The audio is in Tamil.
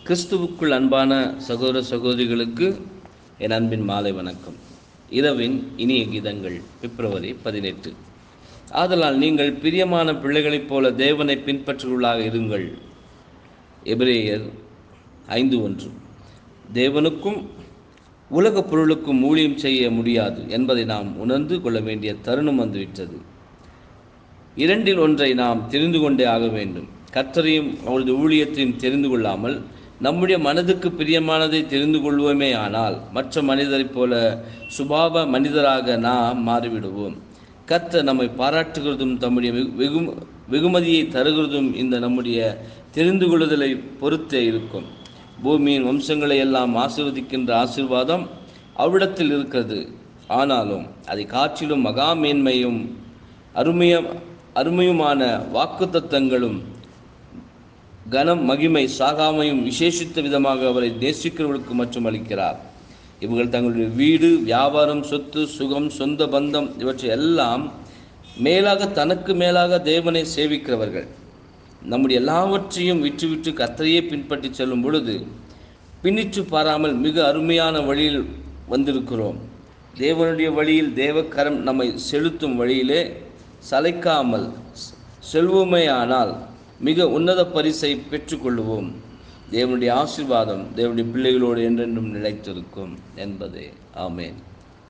கிறிஸ்துவுக்குள் அன்பான சகோதர சகோதரிகளுக்கு என் அன்பின் மாலை வணக்கம் இரவின் இனிய கீதங்கள் பிப்ரவரி பதினெட்டு ஆதலால் நீங்கள் பிரியமான பிள்ளைகளைப் போல தேவனை பின்பற்றுவர்களாக இருங்கள் எபிரேயர் ஐந்து ஒன்று தேவனுக்கும் உலகப் பொருளுக்கும் ஊழியம் செய்ய முடியாது என்பதை நாம் உணர்ந்து கொள்ள வேண்டிய தருணம் வந்துவிட்டது இரண்டில் ஒன்றை நாம் தெரிந்து கொண்டே ஆக வேண்டும் கர்த்தரையும் அவரது ஊழியத்தையும் தெரிந்து கொள்ளாமல் நம்முடைய மனதுக்கு பிரியமானதை தெரிந்து கொள்வோமே ஆனால் மற்ற மனிதரைப் போல சுபாவ மனிதராக நாம் மாறிவிடுவோம் கர்த்தர் நம்மை பாராட்டுகிறதும் தம்முடைய வெகு- வெகு வெகுமதியை தருகிறதும் இந்த நம்முடைய தெரிந்து கொள்ளுதலை பொறுத்தே இருக்கும் பூமியின் வம்சங்களை எல்லாம் ஆசீர்வதிக்கின்ற ஆசீர்வாதம் அவ்விடத்தில் இருக்கிறது ஆனாலும் அதை காற்றிலும் மகா மேன்மையும் அருமைய அருமையுமான வாக்குத்தத்தங்களும் கனம் மகிமை சாகாமையும் விசேஷித்த விதமாக அவரை நேசிக்கிறவர்களுக்கு மற்றும் அளிக்கிறார் இவர்கள் தங்களுடைய வீடு வியாபாரம் சொத்து சுகம் சொந்த பந்தம் இவற்றை எல்லாம் மேலாக தனக்கு மேலாக தேவனை சேவிக்கிறவர்கள் நம்முடைய எல்லாவற்றையும் விற்றுவிட்டு கத்தரையே பின்பற்றி செல்லும் பொழுது பின்னிட்டு பாராமல் மிக அருமையான வழியில் வந்திருக்கிறோம் தேவனுடைய வழியில் தேவக்கரம் நம்மை செலுத்தும் வழியிலே சளைக்காமல் செல்வோமேயானால் மிக உன்னத பரிசை பெற்றுக்கொள்வோம் தேவனுடைய ஆசீர்வாதம் தேவனுடைய பிள்ளைகளோடு என்றென்றும் நிலைத்திருக்கும் என்பதே ஆமென்